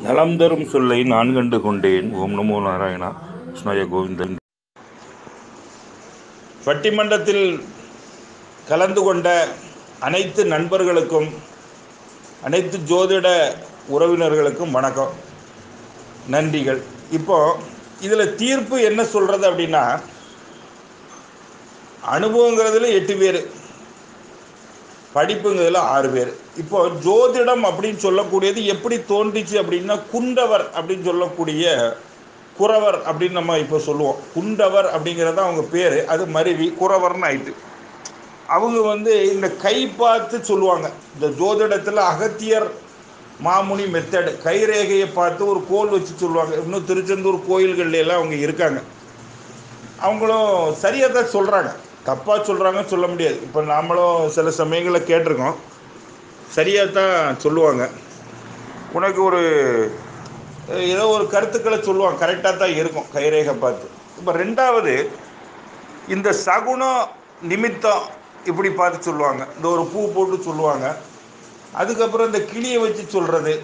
நலம் தரும் சொல்லை நான் கண்டு கொண்டேன் ஓம் நமோ நாராயணா கிருஷ்ணாய கோவிந்தன் பட்டிமன்றத்தில் கலந்து கொண்ட அனைத்து நண்பர்களுக்கும் அனைத்து ஜோதிட உறவினர்களுக்கும் வணக்கம் நன்றிகள் இப்போ இதில் தீர்ப்பு என்ன சொல்கிறது அப்படின்னா அனுபவங்கிறதுல எட்டு பேர் படிப்புங்கிறதுல ஆறு பேர் இப்போ ஜோதிடம் அப்படின்னு சொல்லக்கூடியது எப்படி தோன்றிச்சு அப்படின்னா குண்டவர் அப்படின்னு சொல்லக்கூடிய குறவர் அப்படின்னு நம்ம இப்போ சொல்லுவோம் குண்டவர் அப்படிங்கிறது தான் அவங்க பேர் அது மருவி குறவர்னு ஆயிட்டு அவங்க வந்து இந்த கை பார்த்து சொல்லுவாங்க இந்த ஜோதிடத்தில் அகத்தியர் மாமுனி மெத்தடு கைரேகையை பார்த்து ஒரு கோல் வச்சு சொல்லுவாங்க இன்னும் திருச்செந்தூர் கோயில்கள்ல எல்லாம் அவங்க இருக்காங்க அவங்களும் சரியாக தான் சொல்கிறாங்க தப்பாக சொல்கிறாங்கன்னு சொல்ல முடியாது இப்போ நாமளும் சில சமயங்களில் கேட்டிருக்கோம் சரியாக தான் சொல்லுவாங்க உனக்கு ஒரு அஹ், ஏதோ ஒரு கருத்துக்களை சொல்லுவாங்க கரெக்டாக தான் இருக்கும் கைரேகை பார்த்து இப்போ ரெண்டாவது இந்த சகுனம் நிமித்தம் இப்படி பார்த்து சொல்லுவாங்க இந்த ஒரு பூ போட்டு சொல்லுவாங்க அதுக்கப்புறம் இந்த கிளியை வச்சு சொல்கிறது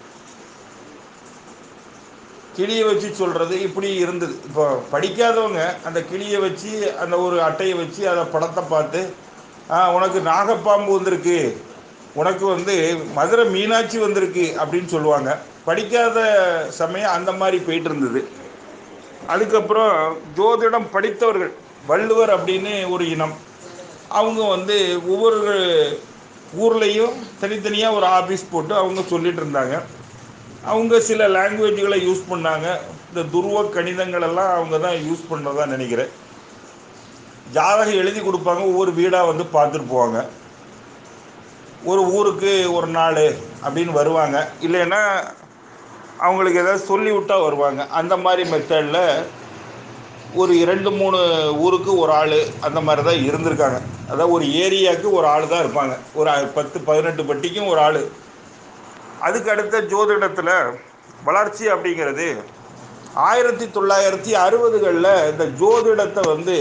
கிளியை வச்சு சொல்கிறது இப்படி இருந்தது இப்போ படிக்காதவங்க அந்த கிளியை வச்சு அந்த ஒரு அட்டையை வச்சு அதை படத்தை பார்த்து ஆ உனக்கு நாகப்பாம்பு வந்திருக்கு உனக்கு வந்து மதுரை மீனாட்சி வந்திருக்கு அப்படின்னு சொல்லுவாங்க படிக்காத சமயம் அந்த மாதிரி போயிட்டு இருந்தது அதுக்கப்புறம் ஜோதிடம் படித்தவர்கள் வள்ளுவர் அப்படின்னு ஒரு இனம் அவங்க வந்து ஒவ்வொரு ஊர்லேயும் தனித்தனியாக ஒரு ஆஃபீஸ் போட்டு அவங்க சொல்லிட்டு இருந்தாங்க அவங்க சில லாங்குவேஜ்களை யூஸ் பண்ணாங்க இந்த துருவ கணிதங்கள் எல்லாம் அவங்க தான் யூஸ் பண்ணுறதா நினைக்கிறேன் ஜாதகம் எழுதி கொடுப்பாங்க ஒவ்வொரு வீடாக வந்து பார்த்துட்டு போவாங்க ஒரு ஊருக்கு ஒரு நாள் அப்படின்னு வருவாங்க இல்லைன்னா அவங்களுக்கு ஏதாவது சொல்லி விட்டா வருவாங்க அந்த மாதிரி மெத்தடில் ஒரு இரண்டு மூணு ஊருக்கு ஒரு ஆள் அந்த மாதிரி தான் இருந்திருக்காங்க அதாவது ஒரு ஏரியாவுக்கு ஒரு ஆள் தான் இருப்பாங்க ஒரு பத்து பதினெட்டு பட்டிக்கும் ஒரு ஆள் அதுக்கு அடுத்த ஜோதிடத்தில் வளர்ச்சி அப்படிங்கிறது ஆயிரத்தி தொள்ளாயிரத்தி அறுபதுகளில் இந்த ஜோதிடத்தை வந்து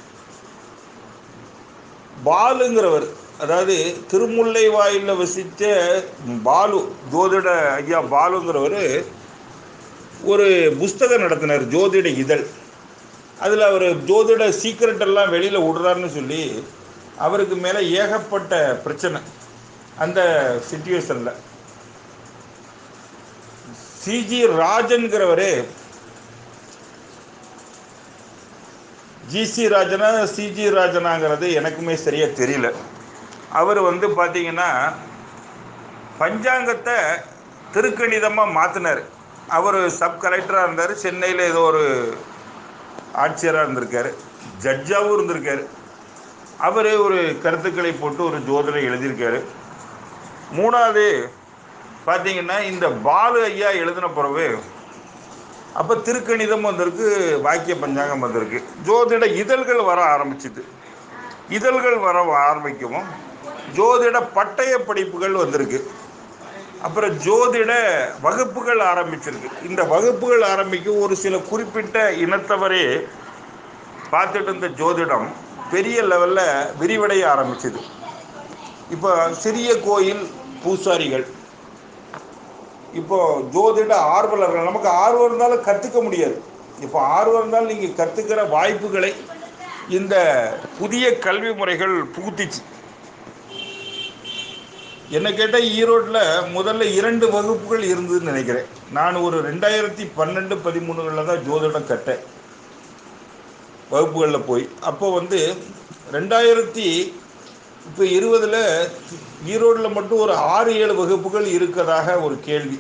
பாலுங்கிறவர் அதாவது திருமுல்லை வாயிலில் வசித்த பாலு ஜோதிட ஐயா பாலுங்கிறவர் ஒரு புஸ்தகம் நடத்தினார் ஜோதிட இதழ் அதில் அவர் ஜோதிட சீக்ரெட் எல்லாம் வெளியில் விடுறாருன்னு சொல்லி அவருக்கு மேலே ஏகப்பட்ட பிரச்சனை அந்த சுச்சுவேஷனில் சிஜி ராஜன்கிறவர் ஜிசி ராஜனா சிஜி ராஜனாங்கிறது எனக்குமே சரியாக தெரியல அவர் வந்து பார்த்தீங்கன்னா பஞ்சாங்கத்தை திருக்கணிதமாக மாற்றினார் அவர் சப் கலெக்டராக இருந்தார் சென்னையில் ஏதோ ஒரு ஆட்சியராக இருந்திருக்காரு ஜட்ஜாகவும் இருந்திருக்காரு அவர் ஒரு கருத்துக்களை போட்டு ஒரு ஜோதிடம் எழுதியிருக்காரு மூணாவது பார்த்தீங்கன்னா இந்த பாலு ஐயா எழுதின பிறகு அப்போ திருக்கணிதம் வந்திருக்கு வாக்கிய பஞ்சாங்கம் வந்திருக்கு ஜோதிட இதழ்கள் வர ஆரம்பிச்சுது இதழ்கள் வர ஆரம்பிக்கவும் ஜோதிட பட்டய படிப்புகள் வந்திருக்கு அப்புறம் ஜோதிட வகுப்புகள் ஆரம்பிச்சிருக்கு இந்த வகுப்புகள் ஆரம்பிக்க ஒரு சில குறிப்பிட்ட இனத்தவரே பார்த்துட்டு இருந்த ஜோதிடம் பெரிய லெவலில் விரிவடைய ஆரம்பிச்சுது இப்போ சிறிய கோயில் பூசாரிகள் இப்போ ஜோதிட ஆர்வலர்கள் நமக்கு ஆர்வம் இருந்தாலும் கற்றுக்க முடியாது இப்போ ஆர்வம் இருந்தாலும் நீங்கள் கற்றுக்கிற வாய்ப்புகளை இந்த புதிய கல்வி முறைகள் புகுத்திச்சு என்ன கேட்டால் ஈரோட்டில் முதல்ல இரண்டு வகுப்புகள் இருந்ததுன்னு நினைக்கிறேன் நான் ஒரு ரெண்டாயிரத்தி பன்னெண்டு பதிமூணுகளில் தான் ஜோதிடம் கட்டேன் வகுப்புகளில் போய் அப்போ வந்து ரெண்டாயிரத்தி இப்போ இருபதில் ஈரோட்டில் மட்டும் ஒரு ஆறு ஏழு வகுப்புகள் இருக்கதாக ஒரு கேள்வி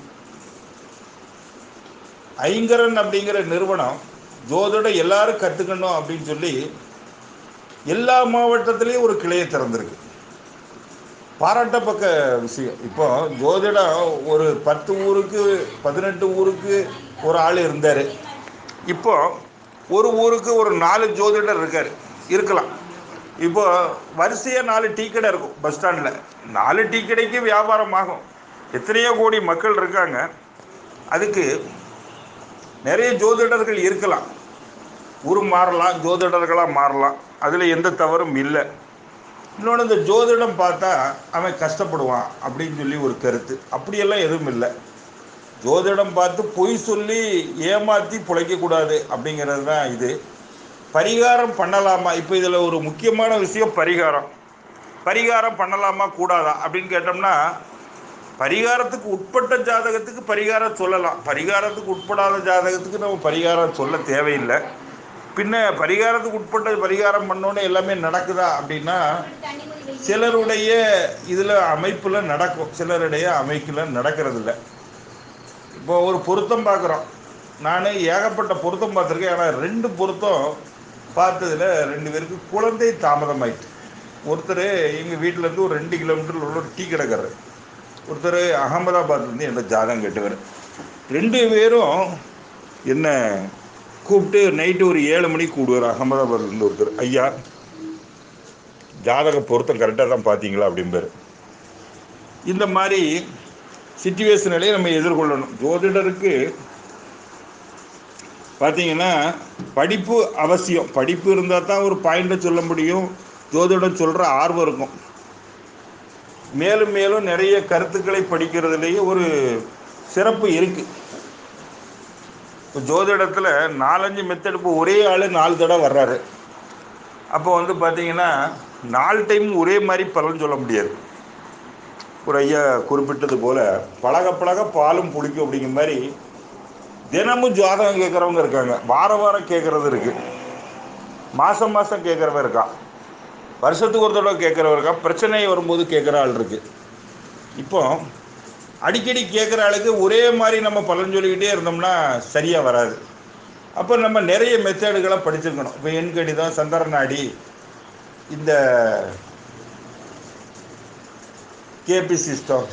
ஐங்கரன் அப்படிங்கிற நிறுவனம் ஜோதிட எல்லாரும் கற்றுக்கணும் அப்படின்னு சொல்லி எல்லா மாவட்டத்திலையும் ஒரு கிளையை திறந்திருக்கு பாராட்டப்பக்க விஷயம் இப்போ ஜோதிடம் ஒரு பத்து ஊருக்கு பதினெட்டு ஊருக்கு ஒரு ஆள் இருந்தார் இப்போ ஒரு ஊருக்கு ஒரு நாலு ஜோதிடர் இருக்கார் இருக்கலாம் இப்போ வரிசையாக நாலு டீ கடை இருக்கும் பஸ் ஸ்டாண்டில் நாலு டீ கடைக்கு வியாபாரம் ஆகும் எத்தனையோ கோடி மக்கள் இருக்காங்க அதுக்கு நிறைய ஜோதிடர்கள் இருக்கலாம் ஊர் மாறலாம் ஜோதிடர்களாக மாறலாம் அதில் எந்த தவறும் இல்லை இன்னொன்று இந்த ஜோதிடம் பார்த்தா அவன் கஷ்டப்படுவான் அப்படின்னு சொல்லி ஒரு கருத்து அப்படியெல்லாம் எதுவும் இல்லை ஜோதிடம் பார்த்து பொய் சொல்லி ஏமாற்றி பிழைக்கக்கூடாது அப்படிங்கிறது தான் இது பரிகாரம் பண்ணலாமா இப்போ இதில் ஒரு முக்கியமான விஷயம் பரிகாரம் பரிகாரம் பண்ணலாமா கூடாதா அப்படின்னு கேட்டோம்னா பரிகாரத்துக்கு உட்பட்ட ஜாதகத்துக்கு பரிகாரம் சொல்லலாம் பரிகாரத்துக்கு உட்படாத ஜாதகத்துக்கு நம்ம பரிகாரம் சொல்ல தேவையில்லை பின்ன பரிகாரத்துக்கு உட்பட்ட பரிகாரம் பண்ணோன்னே எல்லாமே நடக்குதா அப்படின்னா சிலருடைய இதில் அமைப்பில் நடக்கும் சிலருடைய அமைப்பில் நடக்கிறது இல்லை இப்போ ஒரு பொருத்தம் பார்க்குறோம் நான் ஏகப்பட்ட பொருத்தம் பார்த்துருக்கேன் ஆனால் ரெண்டு பொருத்தம் பார்த்ததில் ரெண்டு பேருக்கு குழந்தை தாமதமாயிட்டு ஒருத்தர் எங்கள் வீட்டிலேருந்து ஒரு ரெண்டு கிலோமீட்டரில் உள்ள ஒரு டீ கடைக்காரர் ஒருத்தர் அகமதாபாத்லேருந்து என்ன ஜாதகம் கேட்டவர் ரெண்டு பேரும் என்ன கூப்பிட்டு நைட்டு ஒரு ஏழு மணிக்கு கூடுவார் அகமதாபாத்லேருந்து ஒருத்தர் ஐயா ஜாதக பொருத்தம் கரெக்டாக தான் பார்த்தீங்களா அப்படிம்பாரு இந்த மாதிரி சுச்சுவேஷனிலே நம்ம எதிர்கொள்ளணும் ஜோதிடருக்கு பார்த்தீங்கன்னா படிப்பு அவசியம் படிப்பு இருந்தால் தான் ஒரு பாயிண்ட்டை சொல்ல முடியும் ஜோதிடம் சொல்கிற ஆர்வம் இருக்கும் மேலும் மேலும் நிறைய கருத்துக்களை படிக்கிறதுலேயே ஒரு சிறப்பு இருக்குது இப்போ ஜோதிடத்தில் நாலஞ்சு மெத்தட் இப்போ ஒரே ஆள் நாலு தடவை வர்றாரு அப்போ வந்து பார்த்தீங்கன்னா நாலு டைம் ஒரே மாதிரி பலன் சொல்ல முடியாது ஒரு ஐயா குறிப்பிட்டது போல் பழக பழக பாலும் புளிக்கும் அப்படிங்கிற மாதிரி தினமும் ஜாதகம் கேட்குறவங்க இருக்காங்க வார வாரம் கேட்குறது இருக்குது மாதம் மாதம் கேட்குறவன் இருக்கான் வருஷத்துக்கு ஒரு தடவை கேட்குறவன் இருக்கான் பிரச்சனை வரும்போது கேட்குற ஆள் இருக்குது இப்போ அடிக்கடி கேட்குற ஆளுக்கு ஒரே மாதிரி நம்ம பலன் சொல்லிக்கிட்டே இருந்தோம்னா சரியாக வராது அப்போ நம்ம நிறைய மெத்தேடுகளை படிச்சிருக்கணும் இப்போ எண் கடிதம் சந்திர நாடி இந்த கேபி சிஸ்டம்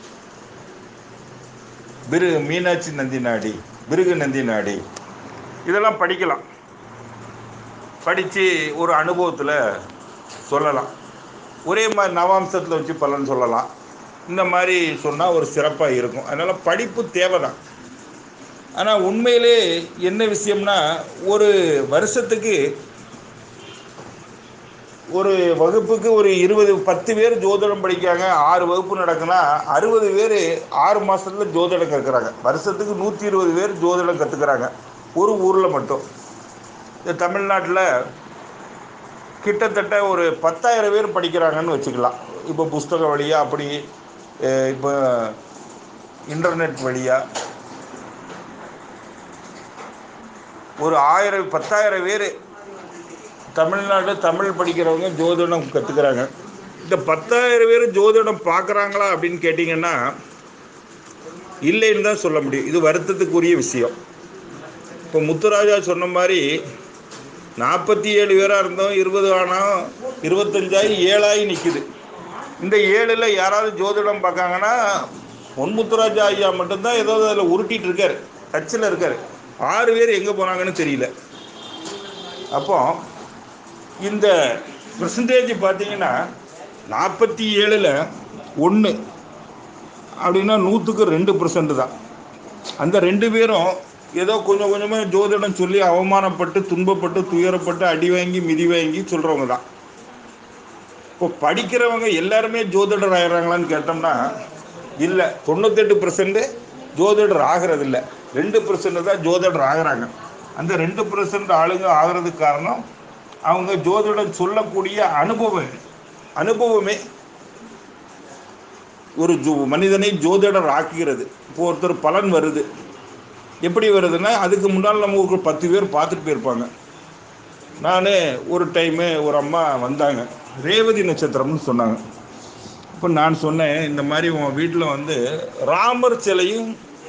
பிரு மீனாட்சி நந்தி நாடி பிருகு நந்தி நாடி இதெல்லாம் படிக்கலாம் படித்து ஒரு அனுபவத்தில் சொல்லலாம் ஒரே மாதிரி நவாம்சத்தில் வச்சு பலன் சொல்லலாம் இந்த மாதிரி சொன்னால் ஒரு சிறப்பாக இருக்கும் அதனால் படிப்பு தேவை தான் ஆனால் உண்மையிலே என்ன விஷயம்னா ஒரு வருஷத்துக்கு ஒரு வகுப்புக்கு ஒரு இருபது பத்து பேர் ஜோதிடம் படிக்காங்க ஆறு வகுப்பு நடக்குன்னா அறுபது பேர் ஆறு மாதத்துல ஜோதிடம் கற்றுக்குறாங்க வருஷத்துக்கு நூற்றி இருபது பேர் ஜோதிடம் கற்றுக்குறாங்க ஒரு ஊரில் மட்டும் இந்த தமிழ்நாட்டில் கிட்டத்தட்ட ஒரு பத்தாயிரம் பேர் படிக்கிறாங்கன்னு வச்சுக்கலாம் இப்போ புஸ்தக வழியாக அப்படி அஹ் இப்போ இன்டர்நெட் வழியாக ஒரு ஆயிரம் பத்தாயிரம் பேர் தமிழ்நாடு தமிழ் படிக்கிறவங்க ஜோதிடம் கற்றுக்குறாங்க இந்த பத்தாயிரம் பேர் ஜோதிடம் பார்க்குறாங்களா அப்படின்னு கேட்டிங்கன்னா இல்லைன்னு தான் சொல்ல முடியும் இது வருத்தத்துக்குரிய விஷயம் இப்போ முத்துராஜா சொன்ன மாதிரி நாற்பத்தி ஏழு பேராக இருந்தோம் இருபது ஆனால் இருபத்தஞ்சாயி ஏழாயி நிற்குது இந்த ஏழில் யாராவது ஜோதிடம் பார்க்காங்கன்னா பொன் முத்துராஜா ஐயா மட்டும்தான் ஏதோ அதில் உருட்டிட்டு இருக்காரு டச்சில் இருக்காரு ஆறு பேர் எங்கே போனாங்கன்னு தெரியல அப்போ இந்த பெர்சன்டேஜ் பார்த்தீங்கன்னா நாற்பத்தி ஏழில் ஒன்று அப்படின்னா நூற்றுக்கு ரெண்டு பர்சன்ட் தான் அந்த ரெண்டு பேரும் ஏதோ கொஞ்சம் கொஞ்சமாக ஜோதிடம் சொல்லி அவமானப்பட்டு துன்பப்பட்டு துயரப்பட்டு அடி வாங்கி மிதி வாங்கி சொல்கிறவங்க தான் இப்போ படிக்கிறவங்க எல்லாருமே ஜோதிடர் ஆயிடுறாங்களான்னு கேட்டோம்னா இல்லை தொண்ணூத்தெட்டு பர்சன்ட் ஜோதிடர் ஆகிறது இல்லை ரெண்டு பர்சன்ட் தான் ஜோதிடர் ஆகுறாங்க அந்த ரெண்டு பர்சன்ட் ஆளுங்க ஆகிறதுக்கு காரணம் அவங்க ஜோதிடம் சொல்லக்கூடிய அனுபவம் அனுபவமே ஒரு ஜோ மனிதனை ஜோதிடர் ஆக்குகிறது இப்போ ஒருத்தர் பலன் வருது எப்படி வருதுன்னா அதுக்கு முன்னால் நம்ம ஒரு பத்து பேர் பார்த்துட்டு போயிருப்பாங்க நான் ஒரு டைமு ஒரு அம்மா வந்தாங்க ரேவதி நட்சத்திரம்னு சொன்னாங்க இப்போ நான் சொன்னேன் இந்த மாதிரி உன் வீட்டில் வந்து ராமர் சிலையும்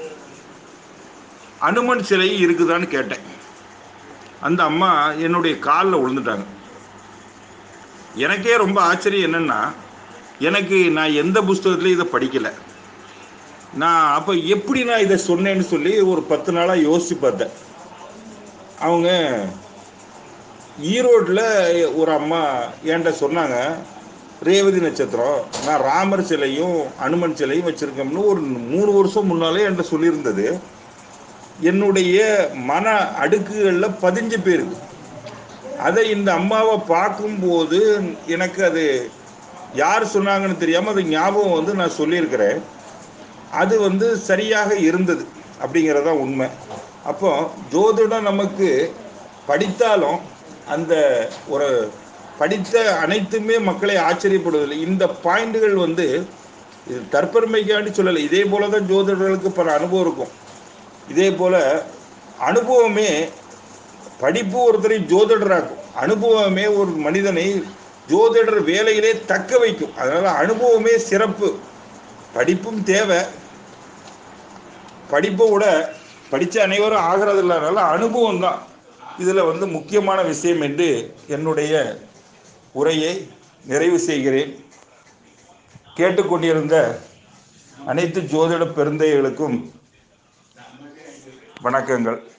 அனுமன் சிலையும் இருக்குதான்னு கேட்டேன் அந்த அம்மா என்னுடைய காலில் விழுந்துட்டாங்க எனக்கே ரொம்ப ஆச்சரியம் என்னென்னா எனக்கு நான் எந்த புஸ்தகத்துலையும் இதை படிக்கலை நான் அப்போ எப்படி நான் இதை சொன்னேன்னு சொல்லி ஒரு பத்து நாளாக யோசித்து பார்த்தேன் அவங்க ஈரோட்டில் ஒரு அம்மா என்கிட்ட சொன்னாங்க ரேவதி நட்சத்திரம் நான் ராமர் சிலையும் அனுமன் சிலையும் வச்சுருக்கோம்னு ஒரு மூணு வருஷம் முன்னாலே என்கிட்ட சொல்லியிருந்தது என்னுடைய மன அடுக்குகளில் பதிஞ்சு போயிருக்கு அதை இந்த அம்மாவை பார்க்கும்போது எனக்கு அது யார் சொன்னாங்கன்னு தெரியாமல் அது ஞாபகம் வந்து நான் சொல்லியிருக்கிறேன் அது வந்து சரியாக இருந்தது அப்படிங்கிறது தான் உண்மை அப்போ ஜோதிடம் நமக்கு படித்தாலும் அந்த ஒரு படித்த அனைத்துமே மக்களை ஆச்சரியப்படுவதில்லை இந்த பாயிண்டுகள் வந்து இது தற்பெருமைக்காண்டி சொல்லலை இதே போல தான் ஜோதிடர்களுக்கு பல அனுபவம் இருக்கும் இதே போல அனுபவமே படிப்பு ஒருத்தரை ஜோதிடராக்கும் அனுபவமே ஒரு மனிதனை ஜோதிடர் வேலையிலே தக்க வைக்கும் அதனால அனுபவமே சிறப்பு படிப்பும் தேவை படிப்பை விட படித்த அனைவரும் ஆகிறது இல்லாதனால அனுபவம் தான் இதில் வந்து முக்கியமான விஷயம் என்று என்னுடைய உரையை நிறைவு செய்கிறேன் கேட்டுக்கொண்டிருந்த அனைத்து ஜோதிட பெருந்தைகளுக்கும் வணக்கங்கள்